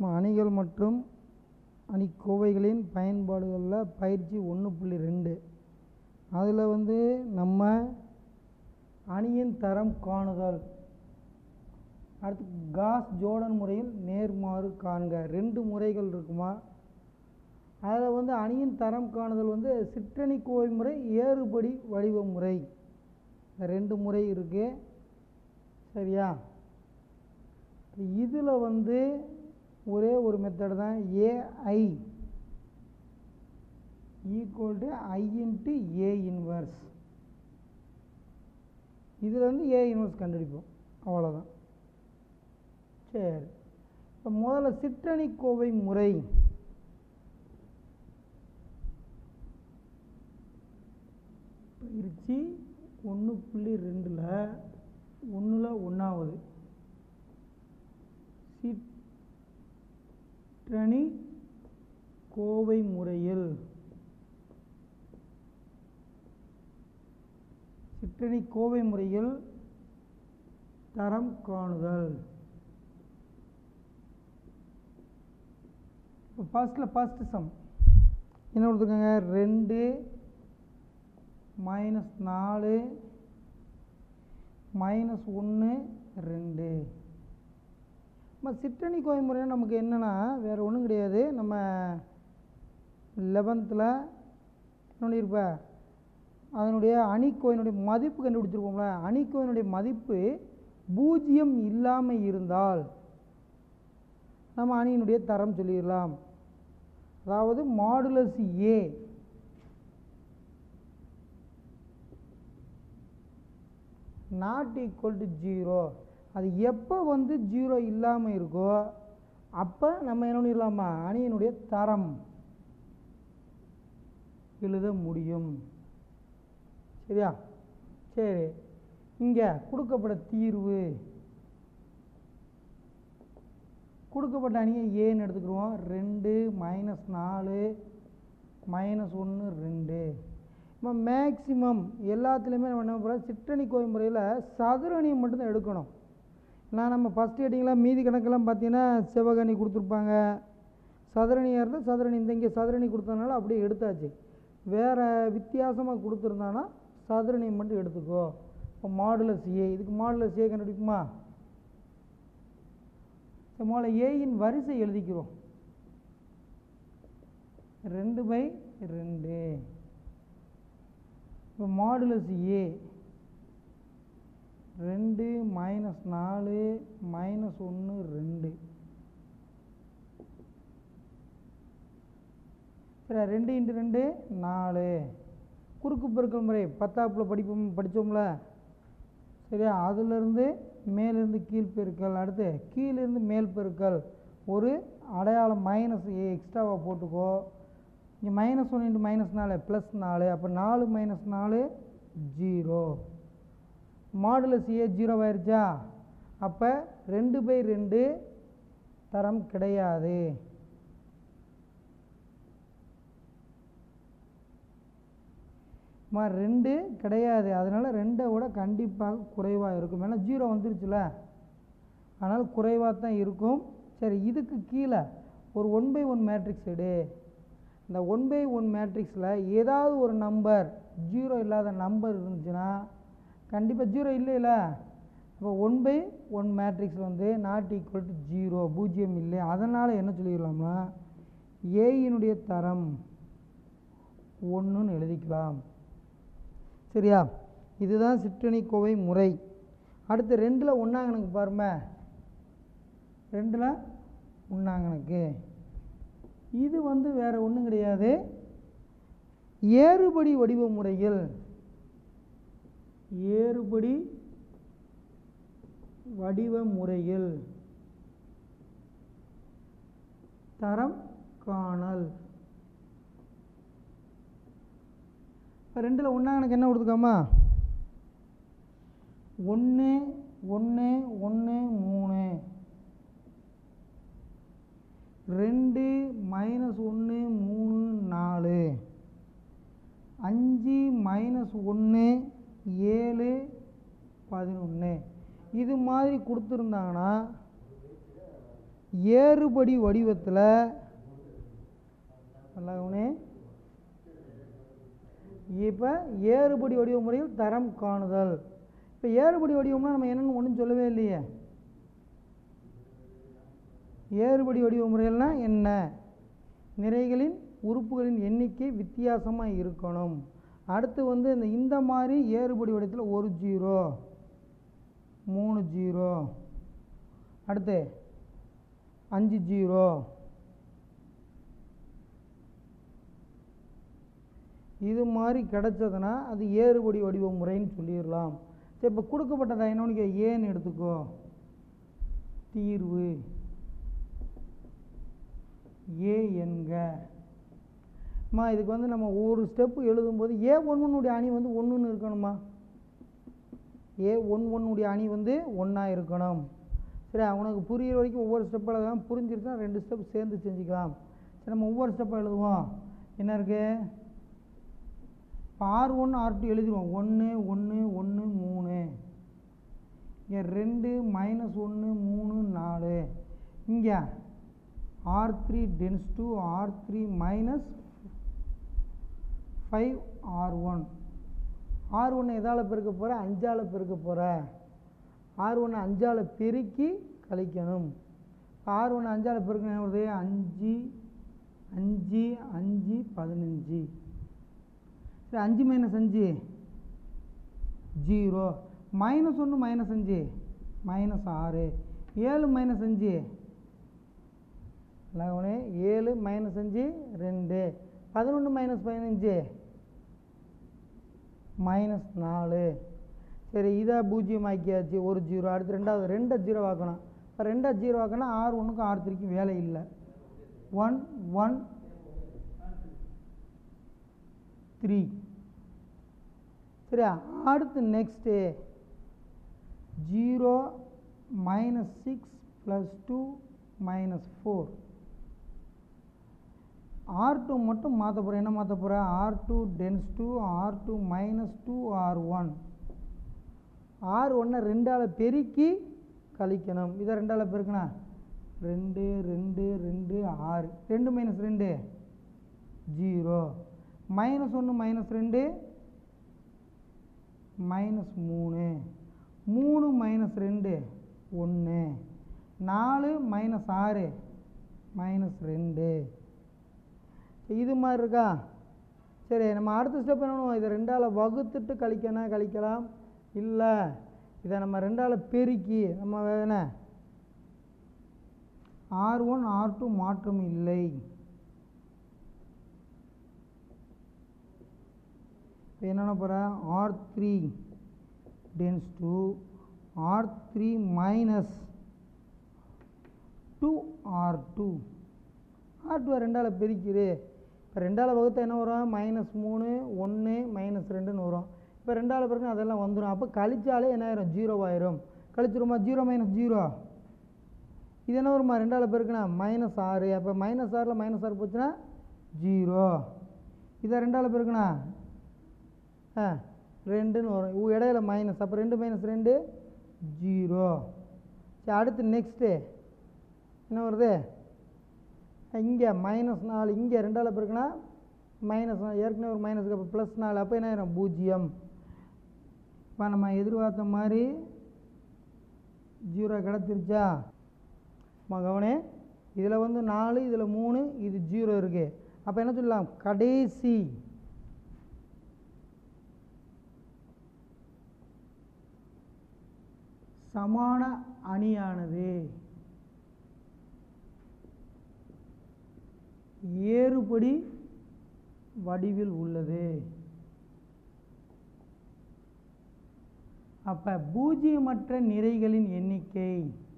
நம்ம அணிகள் மற்றும் அணிக்கோவைகளின் பயன்பாடுகளில் பயிற்சி ஒன்று புள்ளி ரெண்டு அதில் வந்து நம்ம அணியின் தரம் காணுதல் அடுத்து காஸ் ஜோர்டன் முறையில் நேர்மாறு காண்க ரெண்டு முறைகள் இருக்குமா அதில் வந்து அணியின் தரம் காணுதல் வந்து சிற்றணி கோவை முறை ஏறுபடி வடிவ முறை இந்த ரெண்டு முறை இருக்குது சரியா இதில் வந்து ஒரே ஒரு மெத்தட் தான் AI equal to I into A inverse இதில் வந்து ஏ இன்வர்ஸ் கண்டுபிடிப்போம் அவ்வளோதான் சரி இப்போ முதல்ல சிற்றணி கோவை முறை பயிற்சி ஒன்று புள்ளி ரெண்டில் ஒன்றில் ஒன்றாவது சிற்றணி கோவை முறையில் சிற்றணி கோவை முறையில் தரம் காணுதல் இப்போ ஃபர்ஸ்ட்டில் ஃபர்ஸ்ட் சம் என்ன கொடுத்துருக்காங்க ரெண்டு மைனஸ் நாலு மைனஸ் ஒன்று ரெண்டு நம்ம சிற்றணி கோவை முறையில் நமக்கு என்னென்னா வேறு ஒன்றும் கிடையாது நம்ம லெவன்த்தில் என்ன இருப்ப அதனுடைய அணிக்கோயினுடைய மதிப்பு கண்டுபிடிச்சிருப்போம்ல அணிக்கோயினுடைய மதிப்பு பூஜ்ஜியம் இல்லாமல் இருந்தால் நம்ம அணியினுடைய தரம் சொல்லிடலாம் அதாவது modulus A not equal to zero அது எப்போ வந்து ஜீரோ இல்லாமல் இருக்கோ அப்போ நம்ம என்ன பண்ணிடலாமா அணியினுடைய தரம் எழுத முடியும் சரியா சரி இங்கே கொடுக்கப்பட்ட தீர்வு கொடுக்கப்பட்ட அணியை ஏன்னு எடுத்துக்கிடுவோம் ரெண்டு மைனஸ் நாலு மைனஸ் ஒன்று ரெண்டு இப்போ மேக்சிமம் எல்லாத்துலேயுமே நம்ம என்ன பண்ணுறோம் சிற்றணி கோவை முறையில் சதுர அணியை மட்டும்தான் எடுக்கணும் நான் நம்ம ஃபஸ்ட் ஹெட்டிங்கில் மீதி கணக்கெல்லாம் பார்த்தீங்கன்னா சிவகணி கொடுத்துருப்பாங்க சதுரணியாக இருந்தால் சதுரணி இந்த இங்கே சதுரணி கொடுத்ததுனால அப்படியே எடுத்தாச்சு வேறு வித்தியாசமாக கொடுத்துருந்தானா சதுரணியை மட்டும் எடுத்துக்கோ இப்போ மாடுலஸ் ஏ இதுக்கு மாடுலஸ் ஏ கண்டுபிடிக்குமா சரி முதல்ல ஏயின் வரிசை எழுதிக்கிறோம் ரெண்டு பை ரெண்டு இப்போ மாடுலஸ் ஏ ரெண்டு மைனஸ் நாலு மைனஸ் ஒன்று ரெண்டு சரி ரெண்டு இன்ட்டு ரெண்டு நாலு குறுக்கு பெருக்கல் முறை பத்தாப்பில் படிப்போம் படித்தோம்ல சரியா அதிலிருந்து மேலிருந்து கீழ் பெருக்கல் அடுத்து கீழிருந்து மேல் பெருக்கல் ஒரு அடையாளம் மைனஸ் எக்ஸ்ட்ராவாக போட்டுக்கோ இங்கே மைனஸ் ஒன் இன்ட்டு மைனஸ் நாலு ப்ளஸ் நாலு அப்போ நாலு மைனஸ் நாலு ஜீரோ மாடுலஸ் ஏ ஜீரோ ஆயிருச்சா அப்போ ரெண்டு பை ரெண்டு தரம் கிடையாது மா ரெண்டு கிடையாது அதனால் ரெண்டை விட கண்டிப்பாக குறைவாக இருக்கும் ஏன்னா ஜீரோ வந்துருச்சுல அதனால் குறைவாக தான் இருக்கும் சரி இதுக்கு கீழே ஒரு ஒன் பை ஒன் மேட்ரிக்ஸ் எடு இந்த ஒன் பை ஒன் மேட்ரிக்ஸில் ஏதாவது ஒரு நம்பர் ஜீரோ இல்லாத நம்பர் இருந்துச்சுன்னா கண்டிப்பாக ஜீரோ இல்லைல்ல இப்போ ஒன் பை ஒன் மேட்ரிக்ஸ் வந்து நாட் ஈக்குவல் டு ஜீரோ பூஜ்ஜியம் இல்லை அதனால் என்ன சொல்லிடலாம்னா ஏயினுடைய தரம் ஒன்றுன்னு எழுதிக்கலாம் சரியா இதுதான் சிற்றணி கோவை முறை அடுத்து ரெண்டில் ஒன்றாங்கனுக்கு பாருங்க ரெண்டில் ஒன்றாங்கனுக்கு இது வந்து வேறு ஒன்றும் கிடையாது ஏறுபடி வடிவ முறையில் ஏறுபடி வடிவ முறையில் தரம் காணல் இப்போ ரெண்டில் ஒன்றா எனக்கு என்ன கொடுத்துக்காமா ஒன்று ஒன்று ஒன்று மூணு ரெண்டு மைனஸ் ஒன்று மூணு நாலு அஞ்சு மைனஸ் ஒன்று ஏழு பதினொன்று இது மாதிரி கொடுத்துருந்தாங்கன்னா ஏறுபடி வடிவத்தில் நல்லாகவனே இப்போ ஏறுபடி வடிவ முறையில் தரம் காணுதல் இப்போ ஏறுபடி வடிவம்னா நம்ம என்னென்னு ஒன்றும் சொல்லவே இல்லையே ஏறுபடி வடிவ முறைகள்னா என்ன நிறைகளின் உறுப்புகளின் எண்ணிக்கை வித்தியாசமாக இருக்கணும் அடுத்து வந்து இந்த இந்த மாதிரி ஏறுபடி வடிவத்தில் ஒரு ஜீரோ மூணு ஜீரோ அடுத்து அஞ்சு ஜீரோ இது மாதிரி கிடச்சதுன்னா அது ஏறுபடி வடிவ முறைன்னு சொல்லிடலாம் சரி இப்போ கொடுக்கப்பட்டதா என்னன்னு ஏன்னு எடுத்துக்கோ தீர்வு ஏ என்க அம்மா இதுக்கு வந்து நம்ம ஒவ்வொரு ஸ்டெப்பு எழுதும்போது ஏ ஒன்னுடைய அணி வந்து ஒன்றுன்னு இருக்கணுமா ஏ ஒன் ஒன்னுடைய அணி வந்து ஒன்றா இருக்கணும் சரி உனக்கு புரிகிற வரைக்கும் ஒவ்வொரு ஸ்டெப் எழுதலாம் புரிஞ்சிருச்சா ரெண்டு ஸ்டெப் சேர்ந்து செஞ்சுக்கலாம் சரி நம்ம ஒவ்வொரு ஸ்டெப்பாக எழுதுவோம் என்ன இருக்குது இப்போ ஆர் ஒன்று ஆர் டூ எழுதிடுவோம் ஒன்று ஒன்று ஒன்று மூணு இங்கே ரெண்டு மைனஸ் ஒன்று மூணு நாலு இங்கே R three tends to R three minus five R one R ஒன்று எதால் பெருக்க போகிற அஞ்சால் பெருக்க போகிற ஆர் ஒன்று அஞ்சால் பெருக்கி கழிக்கணும் ஆர் ஒன்று அஞ்சால் பெருக்கணும் என்ன வருது அஞ்சு அஞ்சு அஞ்சு பதினஞ்சு சரி அஞ்சு மைனஸ் அஞ்சு ஜீரோ மைனஸ் ஒன்று மைனஸ் அஞ்சு மைனஸ் ஆறு ஏழு மைனஸ் அஞ்சு ஒன்று ஏழு மைனஸ் அஞ்சு ரெண்டு பதினொன்று மைனஸ் பதினஞ்சு மைனஸ் நாலு சரி இதை பூஜ்ஜியம் ஆக்கியாச்சு ஒரு ஜீரோ அடுத்து ரெண்டாவது ரெண்டை ஜீரோ ஆக்கணும் இப்போ ரெண்டை ஜீரோ ஆக்கணும் ஆறு ஒன்றுக்கும் ஆறு த்ரீக்கும் வேலை இல்லை ஒன் ஒன் த்ரீ சரியா அடுத்து next zero minus six plus two minus four R two மட்டும் மாற்ற போகிறேன் என்ன மாற்ற போகிறேன் R two tends to R two minus two R one R ஒன்றை ரெண்டால் பெருக்கி கழிக்கணும் இதை ரெண்டால் பெருக்கணா ரெண்டு ரெண்டு ரெண்டு ஆறு ரெண்டு மைனஸ் ரெண்டு ஜீரோ மைனஸ் ஒன்று மைனஸ் ரெண்டு மைனஸ் மூணு மூணு மைனஸ் ரெண்டு ஒன்று நாலு மைனஸ் ஆறு மைனஸ் ரெண்டு இது மாதிரி இருக்கா சரி நம்ம அடுத்த ஸ்டெப் என்ன பண்ணுவோம் இதை ரெண்டால் வகுத்துட்டு கழிக்கணும் கழிக்கலாம் இல்லை இதை நம்ம ரெண்டால் பெருக்கி நம்ம என்ன ஆர் ஒன் ஆர் டூ மாற்றம் இல்லை இப்போ என்னென்ன போகிறேன் R three tends to R three minus two R two R two ரெண்டால் பெருக்கிடு இப்போ ரெண்டால் வகுத்தா என்ன வரும் மைனஸ் மூணு ஒன்று மைனஸ் ரெண்டுன்னு வரும் இப்போ ரெண்டால் பிறகு அதெல்லாம் வந்துடும் அப்போ கழிச்சாலே என்ன ஆயிரும் ஜீரோ ஆயிரும் கழிச்சிருமா ஜீரோ மைனஸ் ஜீரோ இது என்ன வருமா ரெண்டால் பெருக்குனா மைனஸ் ஆறு அப்போ மைனஸ் ஆறில் மைனஸ் ஆறு போச்சுன்னா ஜீரோ இதை ரெண்டால் பெருக்குனா ஆ ரெண்டுன்னு வரும் இவ இடையில மைனஸ் அப்போ ரெண்டு மைனஸ் ரெண்டு ஜீரோ சரி அடுத்து நெக்ஸ்ட்டு என்ன வருது இங்கே மைனஸ் நாலு இங்கே ரெண்டால் பெருக்குனா மைனஸ் நாலு ஏற்கனவே ஒரு மைனஸுக்கு அப்போ ப்ளஸ் நாலு அப்போ என்ன ஆயிரும் பூஜ்ஜியம் இப்போ நம்ம எதிர்பார்த்த மாதிரி ஜீரோ கிடச்சிருச்சா கவனே இதில் வந்து நாலு இதில் மூணு இது ஜீரோ இருக்குது அப்போ என்ன சொல்லலாம் கடைசி சமான அணியானது ஏறுபடி வடிவில் உள்ளது அப்ப பூஜ்ஜியமற்ற நிறைகளின் எண்ணிக்கை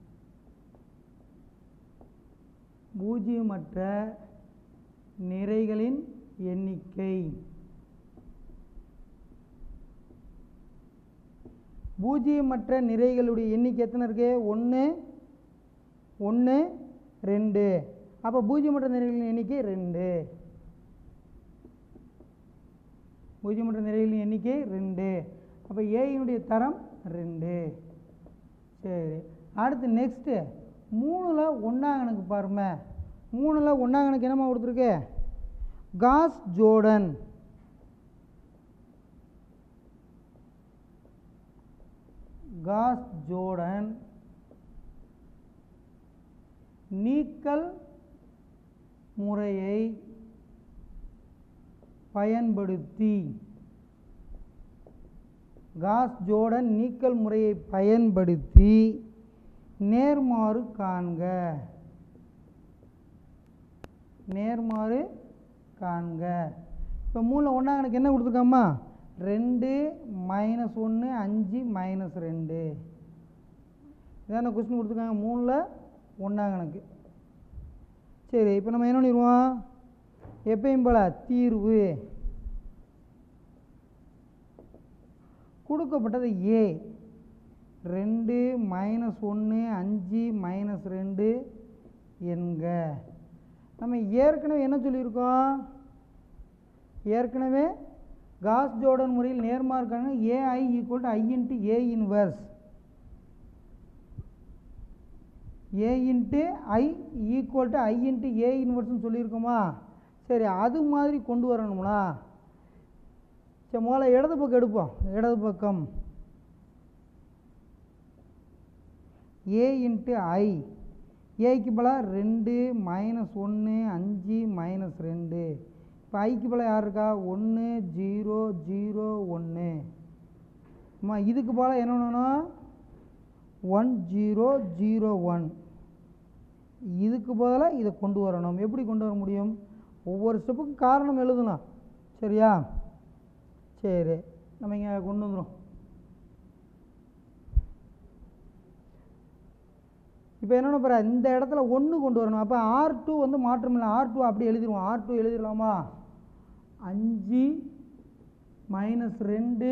பூஜ்ஜியமற்ற நிறைகளின் எண்ணிக்கை பூஜ்ஜியமற்ற நிறைகளுடைய எண்ணிக்கை எத்தனை இருக்கு ஒன்று ஒன்று ரெண்டு அப்போ பூஜ்ஜியமற்ற நிறைகளின் எண்ணிக்கை ரெண்டு பூஜ்ஜியமற்ற நிறைகளின் எண்ணிக்கை ரெண்டு அப்போ ஏயினுடைய தரம் ரெண்டு சரி அடுத்து நெக்ஸ்ட்டு மூணில் ஒன்றாம் கணக்கு பாருமே மூணில் ஒன்றாம் கணக்கு என்னம்மா கொடுத்துருக்கு காஸ் ஜோர்டன் காஸ் ஜோர்டன் நீக்கல் முறையை பயன்படுத்தி காஸ் ஜோர்டன் நீக்கல் முறையை பயன்படுத்தி நேர்மாறு காண்க நேர்மாறு காண்க இப்போ மூணில் ஒன்றாம் கணக்கு என்ன கொடுத்துருக்காம்மா ரெண்டு மைனஸ் ஒன்று அஞ்சு மைனஸ் ரெண்டு இதான கொஸ்டின் கொடுத்துருக்காங்க மூணில் ஒன்றாம் கணக்கு சரி இப்போ நம்ம என்ன பண்ணிடுவோம் எப்பயும் போல தீர்வு கொடுக்கப்பட்டது ஏ ரெண்டு மைனஸ் ஒன்று அஞ்சு மைனஸ் ரெண்டு என்க நம்ம ஏற்கனவே என்ன சொல்லியிருக்கோம் ஏற்கனவே காஸ் ஜோர்டன் முறையில் நேர்மார்க்கான AI equal to I into A inverse A into I equal to I into A இன்வர்ஸ்னு சொல்லியிருக்கோமா சரி அது மாதிரி கொண்டு வரணும்னா சரி முதல்ல இடது பக்கம் எடுப்போம் இடது பக்கம் ஏ இன்ட்டு ஐ ஏக்கு பதிலாக ரெண்டு மைனஸ் ஒன்று அஞ்சு மைனஸ் ரெண்டு இப்போ ஐக்கு பதிலாக யார் இருக்கா ஒன்று ஜீரோ ஜீரோ ஒன்று அம்மா இதுக்கு பதிலாக என்ன பண்ணணும் ஒன் ஜீரோ ஜீரோ ஒன் இதுக்கு பதிலாக இதை கொண்டு வரணும் எப்படி கொண்டு வர முடியும் ஒவ்வொரு ஸ்டெப்புக்கும் காரணம் எழுதணும் சரியா சரி நம்ம இங்கே கொண்டு வந்துடும் இப்போ என்னென்ன பாரு இந்த இடத்துல ஒன்று கொண்டு வரணும் அப்போ ஆர் டூ வந்து மாற்றம் இல்லை ஆர் டூ அப்படி எழுதிடுவோம் ஆர் டூ எழுதிடலாமா அஞ்சு மைனஸ் ரெண்டு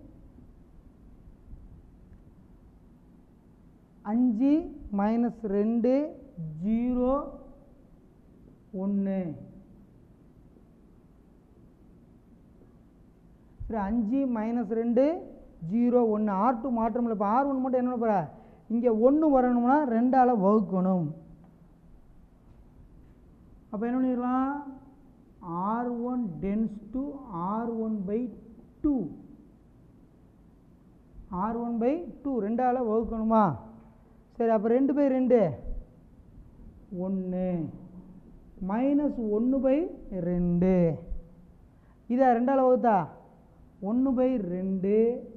அஞ்சு மைனஸ் ரெண்டு ஜீரோ ஒன்று சரி அஞ்சு மைனஸ் ரெண்டு ஜீரோ ஒன்று ஆர் டூ மாற்றம் இல்லை இப்போ ஆர் ஒன் மட்டும் என்ன போகிற இங்கே ஒன்று வரணும்னா ரெண்டால் வகுக்கணும் அப்போ என்ன பண்ணிடலாம் R one tends to R one by two R one by two ரெண்டால் வகுக்கணுமா சரி அப்போ ரெண்டு பை ரெண்டு ஒன்று மைனஸ் ஒன்று பை ரெண்டு இதா ரெண்டால் வகுத்தா ஒன்று பை ரெண்டு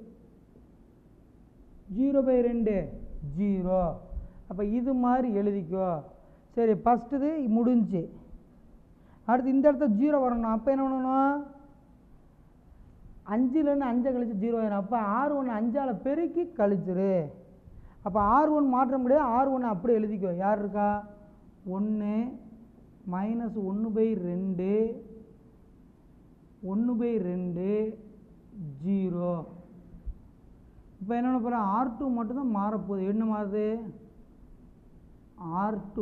ஜீரோ பை ரெண்டு ஜீரோ அப்போ இது மாதிரி எழுதிக்கோ சரி ஃபஸ்ட்டுது முடிஞ்சு அடுத்து இந்த இடத்துல ஜீரோ வரணும் அப்போ என்ன பண்ணணும் அஞ்சுலேருந்து அஞ்சை கழிச்சு ஜீரோ ஆயிரும் அப்போ ஆறு ஒன்று அஞ்சால் பெருக்கி கழிச்சிரு அப்போ ஆர் ஒன் மாற்றம் கிடையாது ஆர் ஒன்று அப்படியே எழுதிக்கோ யார் இருக்கா ஒன்று மைனஸ் ஒன்று பை ரெண்டு ஒன்று பை ரெண்டு ஜீரோ இப்போ என்ன பண்ண போகிறேன் ஆர் டூ மட்டும்தான் மாறப்போகுது என்ன மாறுது R two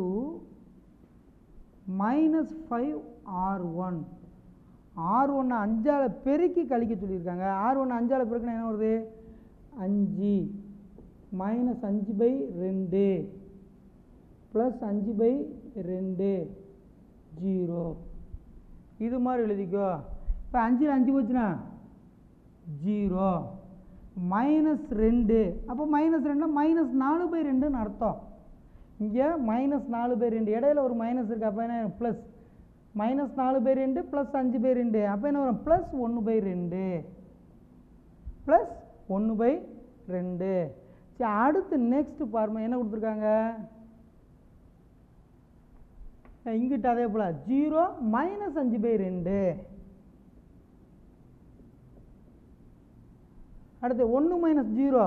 minus five R one R ஒன்று அஞ்சால் பெருக்கி கழிக்க சொல்லியிருக்காங்க ஆர் ஒன்று அஞ்சால் பெருக்கினா என்ன வருது அஞ்சு மைனஸ் அஞ்சு பை ரெண்டு ப்ளஸ் அஞ்சு பை ரெண்டு ஜீரோ இது மாதிரி எழுதிக்கோ இப்போ அஞ்சில் அஞ்சு போச்சுன்னா ஜீரோ மைனஸ் ரெண்டு அப்போ மைனஸ் ரெண்டுனா மைனஸ் நாலு பை ரெண்டுன்னு அர்த்தம் இங்கே மைனஸ் நாலு பை ரெண்டு இடையில ஒரு மைனஸ் இருக்குது அப்போ என்ன ப்ளஸ் மைனஸ் நாலு பை ரெண்டு ப்ளஸ் அஞ்சு பை ரெண்டு அப்போ என்ன வரும் ப்ளஸ் ஒன்று பை ரெண்டு ப்ளஸ் ஒன்று பை ரெண்டு சரி அடுத்து நெக்ஸ்ட் பாருமா என்ன கொடுத்துருக்காங்க இங்கிட்ட அதே போல் ஜீரோ மைனஸ் அஞ்சு பை ரெண்டு அடுத்து ஒன்று மைனஸ் ஜீரோ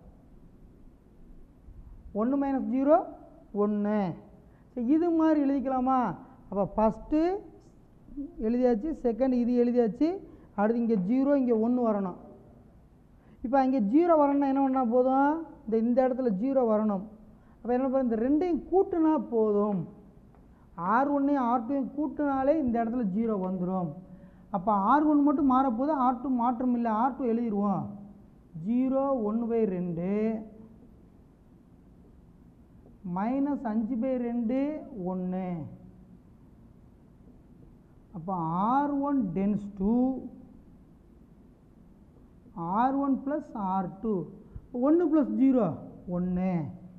ஒன்று மைனஸ் ஜீரோ ஒன்று சரி இது மாதிரி எழுதிக்கலாமா அப்போ ஃபஸ்ட்டு எழுதியாச்சு செகண்ட் இது எழுதியாச்சு அடுத்து இங்கே ஜீரோ இங்கே ஒன்று வரணும் இப்போ இங்கே ஜீரோ வரணும்னா என்ன பண்ணால் போதும் இந்த இந்த இடத்துல ஜீரோ வரணும் அப்போ என்ன பண்ண இந்த ரெண்டையும் கூட்டுனா போதும் ஆர் ஒன்னையும் ஆர் டூயும் கூட்டினாலே இந்த இடத்துல ஜீரோ வந்துடும் அப்போ ஆர் ஒன் மட்டும் மாறப்போகுது ஆர் டூ மாற்றம் இல்லை ஆர் டூ எழுதிடுவோம் ஜீரோ ஒன்று பை ரெண்டு மைனஸ் அஞ்சு பை ரெண்டு ஒன்று அப்போ R one tends to R one plus R two ஒன்று ப்ளஸ் ஜீரோ ஒன்று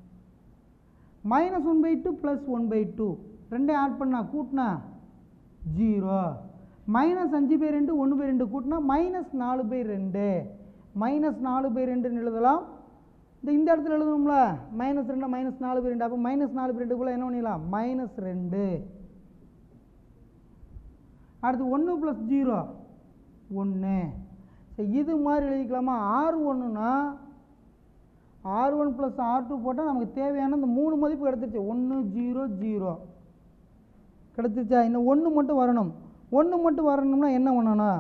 minus one by two plus one by two ரெண்டையும் ஆட் பண்ணா கூட்டினா ஜீரோ மைனஸ் அஞ்சு பை ரெண்டு ஒன்று பை ரெண்டு கூட்டினா மைனஸ் நாலு பை ரெண்டு மைனஸ் நாலு பை ரெண்டுன்னு எழுதலாம் இந்த இந்த இடத்துல எழுதணும்ல மைனஸ் ரெண்டு மைனஸ் நாலு பை ரெண்டு அப்போ மைனஸ் நாலு பை ரெண்டு போல் என்ன பண்ணிடலாம் மைனஸ் ரெண்டு அடுத்து ஒன்று ப்ளஸ் ஜீரோ ஒன்று சரி இது மாதிரி எழுதிக்கலாமா ஆர் ஒன்றுனா R one plus R two போட்டால் நமக்கு தேவையான இந்த மூணு மதிப்பு கிடச்சிருச்சு ஒன்று ஜீரோ ஜீரோ கிடச்சிருச்சா இன்னும் ஒன்று மட்டும் வரணும் ஒன்று மட்டும் வரணும்னா என்ன பண்ணணும்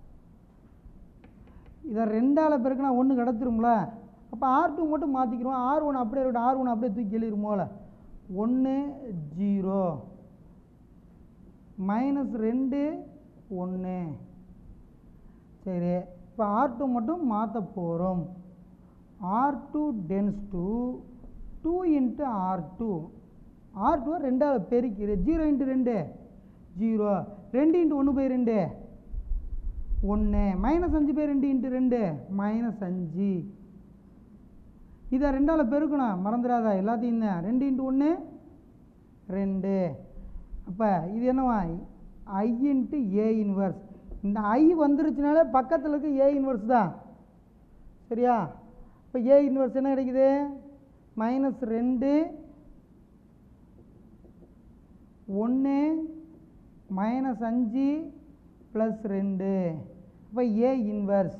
இதை ரெண்டால் பெருக்குனா ஒன்று கிடச்சிரும்ல அப்போ ஆர் டூ மட்டும் மாற்றிக்கிறோம் ஆர் ஒன் அப்படியே இருக்கட்டும் ஆர் ஒன் அப்படியே தூக்கி எழுதிருமோல ஒன்று ஜீரோ மைனஸ் ரெண்டு ஒன்று சரி இப்போ ஆர் டூ மட்டும் மாற்ற போகிறோம் R two tends to two into R two R two ரெண்டாவது பெருக்கிடு ஜீரோ இன்ட்டு ரெண்டு ஜீரோ ரெண்டு இன்ட்டு ஒன்று பை ரெண்டு ஒன்று மைனஸ் அஞ்சு பை ரெண்டு இன்ட்டு ரெண்டு மைனஸ் அஞ்சு இதை ரெண்டால் பெருக்கணும் மறந்துடாதா எல்லாத்தையும் தான் ரெண்டு இன்ட்டு ஒன்று ரெண்டு அப்போ இது என்னவா ஐ இன்ட்டு ஏ இன்வர்ஸ் இந்த ஐ வந்துருச்சுனாலே பக்கத்தில் இருக்க ஏ இன்வர்ஸ் தான் சரியா இப்போ ஏ இன்வர்ஸ் என்ன கிடைக்குது மைனஸ் ரெண்டு ஒன்று மைனஸ் அஞ்சு ப்ளஸ் ரெண்டு இப்போ ஏ இன்வர்ஸ்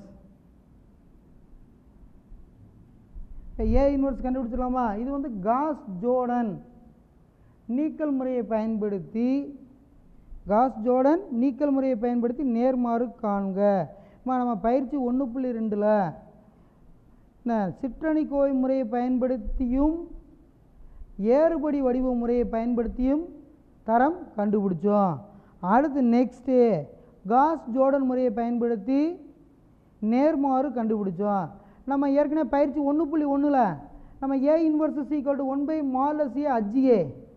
இப்போ ஏ இன்வர்ஸ் கண்டுபிடிச்சிடலாமா இது வந்து காஸ் ஜோர்டன் நீக்கல் முறையை பயன்படுத்தி காஸ் ஜோர்டன் நீக்கல் முறையை பயன்படுத்தி நேர்மாறு காண்க அம்மா நம்ம பயிற்சி ஒன்று புள்ளி ரெண்டில் என்ன சிற்றணி கோவை முறையை பயன்படுத்தியும் ஏறுபடி வடிவ முறையை பயன்படுத்தியும் தரம் கண்டுபிடிச்சோம் அடுத்து நெக்ஸ்ட்டு காஸ் ஜோர்டன் முறையை பயன்படுத்தி நேர்மாறு கண்டுபிடிச்சோம் நம்ம ஏற்கனவே பயிற்சி ஒன்று புள்ளி ஒன்றில் நம்ம A inverse equal to one by modulus A adj A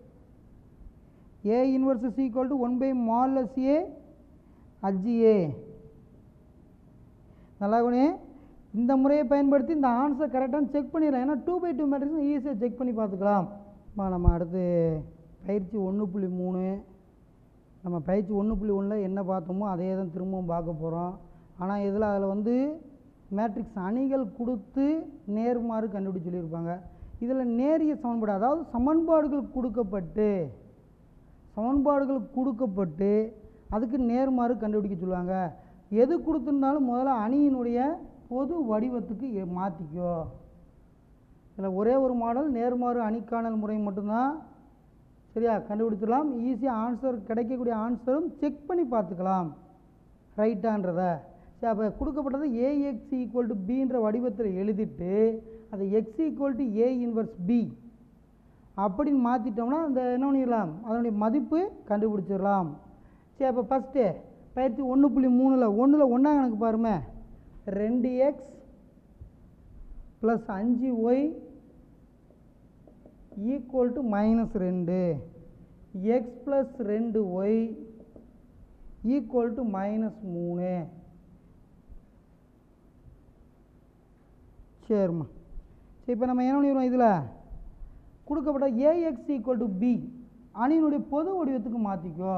A inverse is equal to one by modulus A அஜ்ஜிஏ நல்லா குனே இந்த முறையை பயன்படுத்தி இந்த ஆன்சர் கரெக்டானு செக் பண்ணிடலாம் ஏன்னா டூ பை டூ மேட்ரிக்ஸ் ஈஸியாக செக் பண்ணி பார்த்துக்கலாம் அம்மா நம்ம அடுத்து பயிற்சி ஒன்று புள்ளி மூணு நம்ம பயிற்சி ஒன்று புள்ளி ஒன்றில் என்ன பார்த்தோமோ அதே தான் திரும்பவும் பார்க்க போகிறோம் ஆனால் இதில் அதில் வந்து மேட்ரிக்ஸ் அணிகள் கொடுத்து நேர்மாறு கண்டுபிடிச்சு சொல்லியிருப்பாங்க இதில் நேரிய சமன்பாடு அதாவது சமன்பாடுகள் கொடுக்கப்பட்டு சமன்பாடுகள் கொடுக்கப்பட்டு அதுக்கு நேர்மாறு கண்டுபிடிக்க சொல்லுவாங்க எது கொடுத்துருந்தாலும் முதல்ல அணியினுடைய பொது வடிவத்துக்கு எ- மாற்றிக்கோ இதில் ஒரே ஒரு மாடல் நேர்மாறு அணிக்காணல் முறை மட்டும்தான் சரியா கண்டுபிடிச்சிடலாம் ஈஸியாக ஆன்சர் கிடைக்கக்கூடிய ஆன்சரும் செக் பண்ணி பார்த்துக்கலாம் ரைட்டான்றத சரி அப்போ கொடுக்கப்பட்டது ஏஎக்ஸ் ஈக்குவல் டு பின்ற வடிவத்தில் எழுதிட்டு அதை X equal to A inverse B அப்படின்னு மாற்றிட்டோம்னா அந்த என்ன பண்ணிடலாம் அதனுடைய மதிப்பு கண்டுபிடிச்சிடலாம் சரி அப்போ ஃபஸ்ட்டு பயிற்சி ஒன்று புள்ளி மூணில் ஒன்றில் ஒன்றா கணக்கு பாருமே ரெண்டு எக்ஸ் ப்ளஸ் அஞ்சு ஒய் ஈக்குவல் டு மைனஸ் ரெண்டு எக்ஸ் ப்ளஸ் ரெண்டு ஒய் ஈக்குவல் டு மைனஸ் மூணு சரிம்மா சரி இப்போ நம்ம என்ன பண்ணிடுவோம் இதில் கொடுக்கப்பட்ட ஏஎக்ஸ் ஈக்குவல் டு பி அணியினுடைய பொது வடிவத்துக்கு மாற்றிக்கோ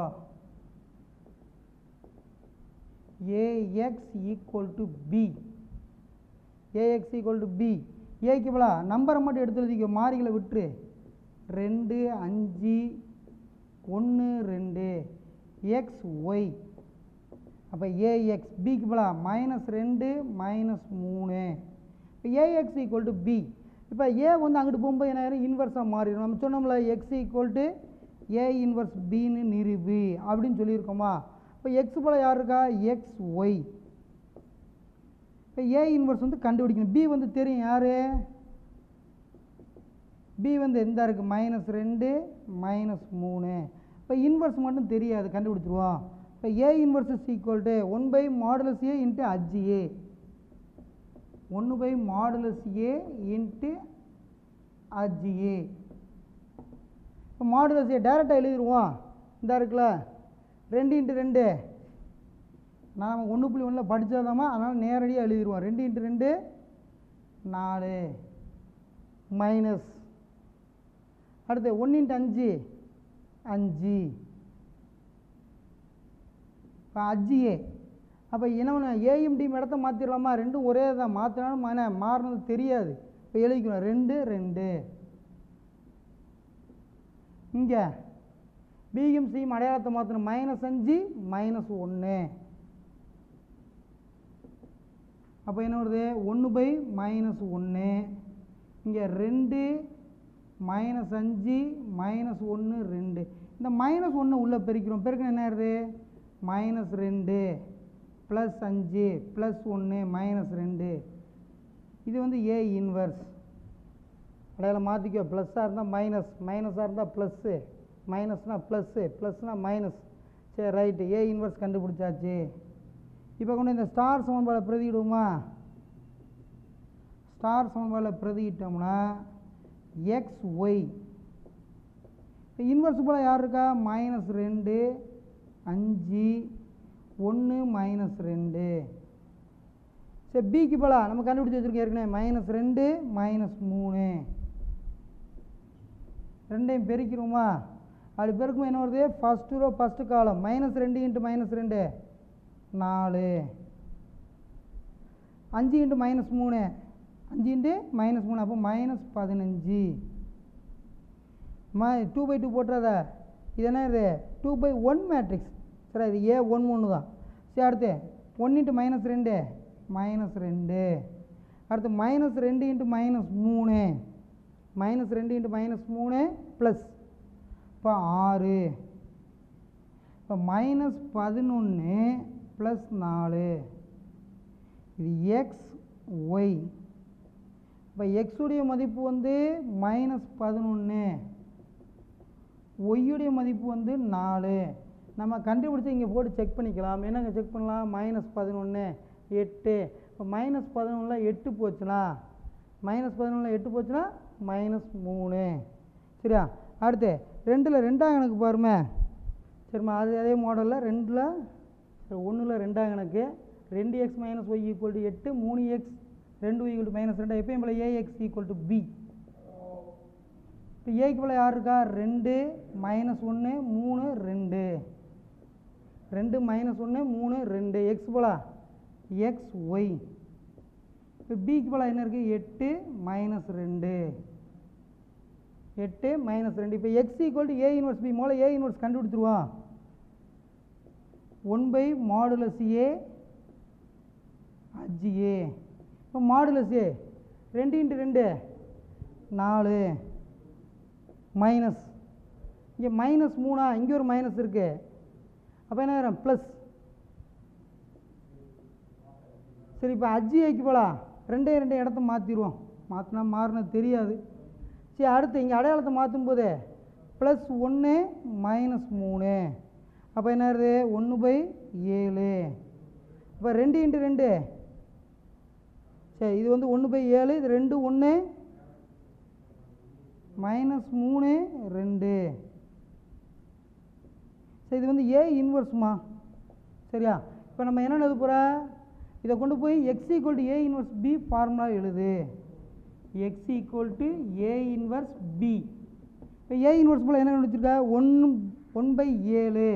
AX equal to B AX equal to B ஏக்கு இவ்வளோ நம்பரை மட்டும் எடுத்து எழுதிக்கோ மாறிகளை விட்டுரு ரெண்டு அஞ்சு ஒன்று ரெண்டு எக்ஸ் ஒய் அப்போ ஏஎக்ஸ் பிக்கு இவ்வளோ மைனஸ் ரெண்டு மைனஸ் மூணு இப்போ ஏஎக்ஸ் ஈக்குவல் டு பி இப்போ ஏ வந்து அங்கிட்டு போகும்போது என்ன ஆயிரும் இன்வர்ஸாக மாறிடும் நம்ம சொன்னோம்ல X equal to A inverse பின்னு நிரூபி அப்படின்னு சொல்லியிருக்கோமா இப்போ எக்ஸ் போல் யார் இருக்கா எக்ஸ் ஒய் இப்போ ஏ இன்வர்ஸ் வந்து கண்டுபிடிக்கணும் பி வந்து தெரியும் யார் பி வந்து எந்த இருக்குது மைனஸ் ரெண்டு மைனஸ் மூணு இப்போ இன்வர்ஸ் மட்டும் தெரியாது கண்டுபிடிச்சிருவோம் இப்போ A inverse is equal to one by modulus A into adj A ஒன்று by modulus A into adj A இப்போ மாடுலஸை டேரெக்டாக எழுதிடுவோம் இந்த இருக்குல்ல ரெண்டு இன்ட்டு ரெண்டு நாம் ஒன்று புள்ளி ஒன்றில் படித்தாதாம்மா அதனால் நேரடியாக எழுதிடுவோம் ரெண்டு இன்ட்டு ரெண்டு நாலு மைனஸ் அடுத்து ஒன்று இன்ட்டு அஞ்சு அஞ்சு இப்போ அஞ்சு ஏ அப்போ என்ன ஏயும் டியும் இடத்த மாற்றிடலாமா ரெண்டும் ஒரே தான் மாற்றினாலும் மான மாறினது தெரியாது இப்போ எழுதிக்கணும் ரெண்டு ரெண்டு இங்கே பியும் சியும் அடையாளத்தை மாற்றணும் மைனஸ் அஞ்சு மைனஸ் ஒன்று அப்போ என்ன வருது ஒன்று பை மைனஸ் ஒன்று இங்கே ரெண்டு மைனஸ் அஞ்சு மைனஸ் ஒன்று ரெண்டு இந்த மைனஸ் ஒன்று உள்ளே பெருக்கிறோம் பெருக்கணும் என்ன ஆயிருது மைனஸ் ரெண்டு ப்ளஸ் அஞ்சு ப்ளஸ் ஒன்று மைனஸ் ரெண்டு இது வந்து ஏ இன்வர்ஸ் அடையாளம் மாற்றிக்கோ ப்ளஸ்ஸாக இருந்தால் மைனஸ் மைனஸாக இருந்தால் ப்ளஸ்ஸு மைனஸ்னால் ப்ளஸ்ஸு ப்ளஸ்னால் மைனஸ் சரி ரைட்டு ஏ இன்வர்ஸ் கண்டுபிடிச்சாச்சு இப்போ கொண்டு இந்த ஸ்டார் சமன்பாடை பிரதியிடுவோமா ஸ்டார் சமன்பாடில் பிரதியிட்டோம்னா எக்ஸ் ஒய் இப்போ இன்வர்ஸ் போல் யார் இருக்கா மைனஸ் ரெண்டு அஞ்சு ஒன்று மைனஸ் ரெண்டு சரி பிக்கு போல நம்ம கண்டுபிடிச்சி வச்சுருக்கோம் ஏற்கனவே மைனஸ் ரெண்டு மைனஸ் மூணு ரெண்டையும் பெருக்கிறோமா அப்படி பெருக்கும் என்ன வருது first row first column minus ரெண்டு இன்ட்டு மைனஸ் ரெண்டு நாலு அஞ்சு இன்ட்டு மைனஸ் மூணு அஞ்சு இன்ட்டு மைனஸ் மூணு அப்போ மைனஸ் பதினஞ்சு மை டூ பை டூ போட்டுறத இது என்ன இது டூ பை ஒன் மேட்ரிக்ஸ் சரி இது ஏ ஒன் ஒன்று தான் சரி அடுத்து ஒன் இன்ட்டு மைனஸ் ரெண்டு மைனஸ் ரெண்டு அடுத்து மைனஸ் ரெண்டு இன்ட்டு மைனஸ் மூணு மைனஸ் ரெண்டு இன்ட்டு மைனஸ் மூணு ப்ளஸ் இப்போ ஆறு இப்போ மைனஸ் பதினொன்று ப்ளஸ் நாலு இது எக்ஸ் ஒய் இப்போ எக்ஸுடைய மதிப்பு வந்து மைனஸ் பதினொன்று ஒய்யுடைய மதிப்பு வந்து நாலு நம்ம கண்டுபிடிச்சி இங்கே போட்டு செக் பண்ணிக்கலாம் என்னங்க செக் பண்ணலாம் மைனஸ் பதினொன்று எட்டு இப்போ மைனஸ் பதினொன்றில் எட்டு போச்சுன்னா மைனஸ் பதினொன்றில் எட்டு போச்சுன்னா மைனஸ் மூணு சரியா அடுத்து ரெண்டில் ரெண்டாம் கணக்கு பாருமே சரிம்மா அது அதே மாடலில் ரெண்டில் சரி ஒன்றில் ரெண்டாம் கணக்கு ரெண்டு X minus Y equal to எட்டு மூணு எக்ஸ் ரெண்டு ஒய் ஈக்குவல் டு மைனஸ் ரெண்டு எப்பயும் போல் ஏஎக்ஸ் ஈக்குவல் டு பி இப்போ ஏக்கு போல் யார் இருக்கா ரெண்டு மைனஸ் ஒன்று மூணு ரெண்டு ரெண்டு மைனஸ் ஒன்று மூணு ரெண்டு எக்ஸ் போல எக்ஸ் ஒய் இப்போ பிக்கு போல் என்ன இருக்குது எட்டு மைனஸ் ரெண்டு எட்டு மைனஸ் ரெண்டு இப்போ X equal to A inverse B மூலம் ஏ இன்வர்ஸ் கண்டுபிடிச்சிருவோம் one by modulus A adj A இப்போ மாடுலஸ் ஏ ரெண்டு இன்ட்டு ரெண்டு நாலு மைனஸ் இங்கே மைனஸ் மூணா இங்கே ஒரு மைனஸ் இருக்குது அப்போ என்ன ஆயிரும் ப்ளஸ் சரி இப்போ அஜி ஏக்கு போகலாம் ரெண்டே ரெண்டே இடத்த மாற்றிடுவோம் மாற்றினா மாறினது தெரியாது சரி அடுத்து இங்கே அடையாளத்தை மாற்றும் போது ப்ளஸ் ஒன்று மைனஸ் மூணு அப்போ என்ன ஆகுது ஒன்று பை ஏழு இப்போ ரெண்டு இன்ட்டு ரெண்டு சரி இது வந்து ஒன்று பை ஏழு இது ரெண்டு ஒன்று மைனஸ் மூணு ரெண்டு சரி இது வந்து ஏ இன்வர்ஸ்மா சரியா இப்போ நம்ம என்ன எழுத போகிற இதை கொண்டு போய் X equal to A inverse B formula எழுது X equal to A inverse B இப்போ ஏ இன்வர்ஸ் போல் என்ன கண்டுபிடிச்சிருக்கா ஒன்று ஒன் பை ஏழு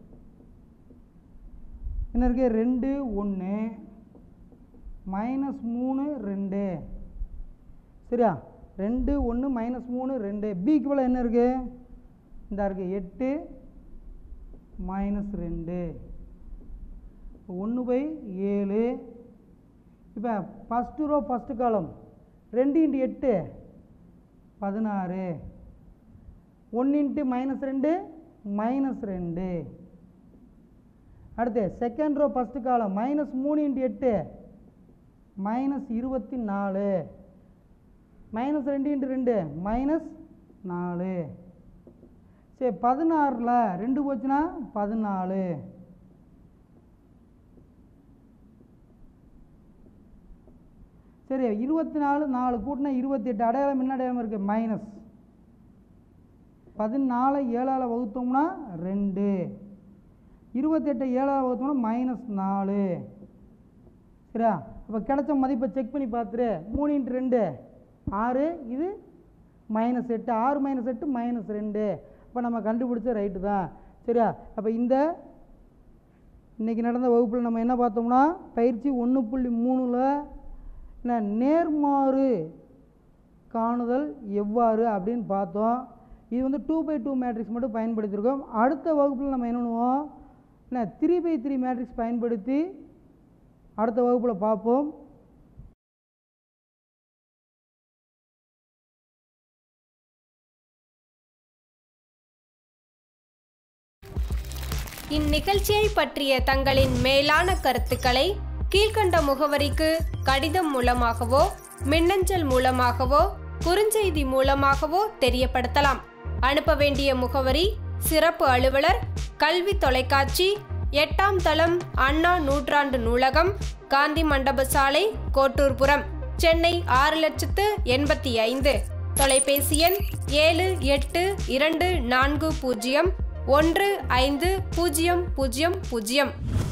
என்ன இருக்கு ரெண்டு ஒன்று மைனஸ் மூணு ரெண்டு சரியா ரெண்டு ஒன்று மைனஸ் மூணு ரெண்டு பிக்கு போல் என்ன இருக்குது இந்த இருக்குது எட்டு மைனஸ் ரெண்டு ஒன்று பை ஏழு இப்போ ஃபஸ்ட்டு ரோ ஃபஸ்ட்டு காலம் ரெண்டு இன்ட்டு எட்டு பதினாறு ஒன்று இன்ட்டு மைனஸ் ரெண்டு மைனஸ் ரெண்டு அடுத்து second row first column minus மூணு இன்ட்டு எட்டு மைனஸ் இருபத்தி நாலு மைனஸ் ரெண்டு இன்ட்டு ரெண்டு மைனஸ் நாலு சரி பதினாறில் ரெண்டு போச்சுன்னா பதினாலு சரி இருபத்தி நாலு நாலு கூட்டினா இருபத்தி எட்டு அடையாளம் என்ன அடையாளம் இருக்குது மைனஸ் பதினாலை ஏழால் வகுத்தோம்னா ரெண்டு இருபத்தெட்டை ஏழால் வகுத்தோம்னா மைனஸ் நாலு சரியா அப்போ கிடைச்ச மதிப்பை செக் பண்ணி பார்த்துரு மூணு இன்ட்டு ரெண்டு ஆறு இது மைனஸ் எட்டு ஆறு மைனஸ் எட்டு மைனஸ் ரெண்டு அப்போ நம்ம கண்டுபிடிச்ச ரைட்டு தான் சரியா அப்போ இந்த இன்றைக்கி நடந்த வகுப்பில் நம்ம என்ன பார்த்தோம்னா பயிற்சி ஒன்று புள்ளி மூணில் என்ன நேர்மாறு காணுதல் எவ்வாறு அப்படின்னு பார்த்தோம் இது வந்து டூ பை டூ மேட்ரிக்ஸ் மட்டும் பயன்படுத்தியிருக்கோம் அடுத்த வகுப்பில் நம்ம என்ன பண்ணுவோம் என்ன த்ரீ பை த்ரீ மேட்ரிக்ஸ் பயன்படுத்தி அடுத்த வகுப்பில் பார்ப்போம் இந்நிகழ்ச்சியை பற்றிய தங்களின் மேலான கருத்துக்களை கீழ்க்கண்ட முகவரிக்கு கடிதம் மூலமாகவோ மின்னஞ்சல் மூலமாகவோ குறுஞ்செய்தி மூலமாகவோ தெரியப்படுத்தலாம் அனுப்ப வேண்டிய முகவரி சிறப்பு அலுவலர் கல்வி தொலைக்காட்சி எட்டாம் தளம் அண்ணா நூற்றாண்டு நூலகம் காந்தி மண்டப சாலை கோட்டூர்புரம் சென்னை ஆறு லட்சத்து எண்பத்தி ஐந்து தொலைபேசி எண் ஏழு எட்டு இரண்டு நான்கு பூஜ்ஜியம் ஒன்று ஐந்து பூஜ்ஜியம் பூஜ்ஜியம் பூஜ்ஜியம்